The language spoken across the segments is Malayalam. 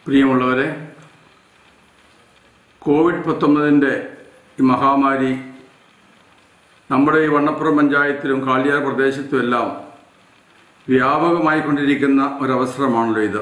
പ്രിയമുള്ളവരെ കോവിഡ് പത്തൊമ്പതിൻ്റെ ഈ മഹാമാരി നമ്മുടെ ഈ വണ്ണപ്പുറം പഞ്ചായത്തിലും കാളിയാർ പ്രദേശത്തും എല്ലാം വ്യാപകമായിക്കൊണ്ടിരിക്കുന്ന ഒരവസരമാണല്ലോ ഇത്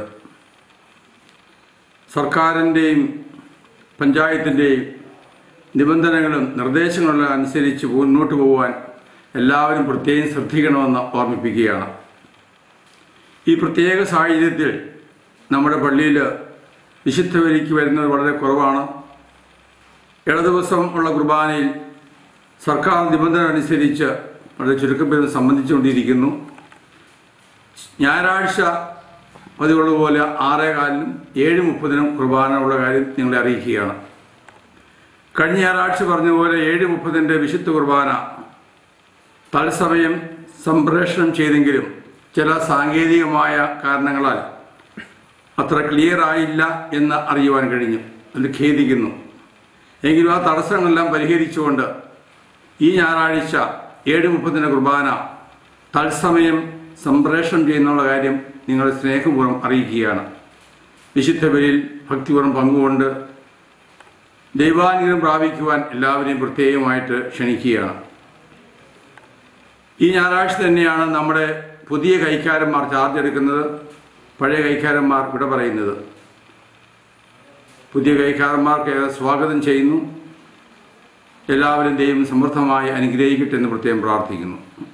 സർക്കാരിൻ്റെയും പഞ്ചായത്തിൻ്റെയും നിബന്ധനകളും നിർദ്ദേശങ്ങളും അനുസരിച്ച് മുന്നോട്ട് പോകുവാൻ എല്ലാവരും പ്രത്യേകം ശ്രദ്ധിക്കണമെന്ന് ഓർമ്മിപ്പിക്കുകയാണ് ഈ പ്രത്യേക സാഹചര്യത്തിൽ നമ്മുടെ പള്ളിയിൽ വിശുദ്ധ ബലിക്ക് വരുന്നത് വളരെ കുറവാണ് ഇട ദിവസം ഉള്ള കുർബാനയിൽ സർക്കാർ നിബന്ധന അനുസരിച്ച് വളരെ ചുരുക്കം പേര് സംബന്ധിച്ചുകൊണ്ടിരിക്കുന്നു ഞായറാഴ്ച പതിവുള്ളതുപോലെ ആറേ കാലിനും ഏഴ് മുപ്പതിനും കുർബാന ഉള്ള കാര്യം നിങ്ങളെ അറിയിക്കുകയാണ് കഴിഞ്ഞ ഞായറാഴ്ച പറഞ്ഞതുപോലെ ഏഴ് മുപ്പതിൻ്റെ വിശുദ്ധ കുർബാന തത്സമയം സംപ്രേഷണം ചെയ്തെങ്കിലും ചില സാങ്കേതികമായ കാരണങ്ങളാൽ അത്ര ക്ലിയർ ആയില്ല എന്ന് അറിയുവാൻ കഴിഞ്ഞു അത് ഖേദിക്കുന്നു എങ്കിലും ആ തടസ്സങ്ങളെല്ലാം പരിഹരിച്ചുകൊണ്ട് ഈ ഞായറാഴ്ച ഏഴ് മുപ്പതിന് കുർബാന തത്സമയം സംപ്രേഷണം ചെയ്യുന്നുള്ള കാര്യം നിങ്ങളുടെ സ്നേഹപൂർവ്വം അറിയിക്കുകയാണ് വിശുദ്ധ ബലിയിൽ ഭക്തിപൂർവ്വം പങ്കുകൊണ്ട് ദൈവാനുഗ്രഹം പ്രാപിക്കുവാൻ എല്ലാവരെയും പ്രത്യേകമായിട്ട് ക്ഷണിക്കുകയാണ് ഈ ഞായറാഴ്ച തന്നെയാണ് നമ്മുടെ പുതിയ കൈക്കാരന്മാർ ചാർജ് എടുക്കുന്നത് പഴയ കൈക്കാരന്മാർ വിട പറയുന്നത് പുതിയ കൈക്കാരന്മാർക്ക് സ്വാഗതം ചെയ്യുന്നു എല്ലാവരും ദൈവം സമൃദ്ധമായി അനുഗ്രഹിക്കട്ടെ എന്ന് പ്രത്യേകം പ്രാർത്ഥിക്കുന്നു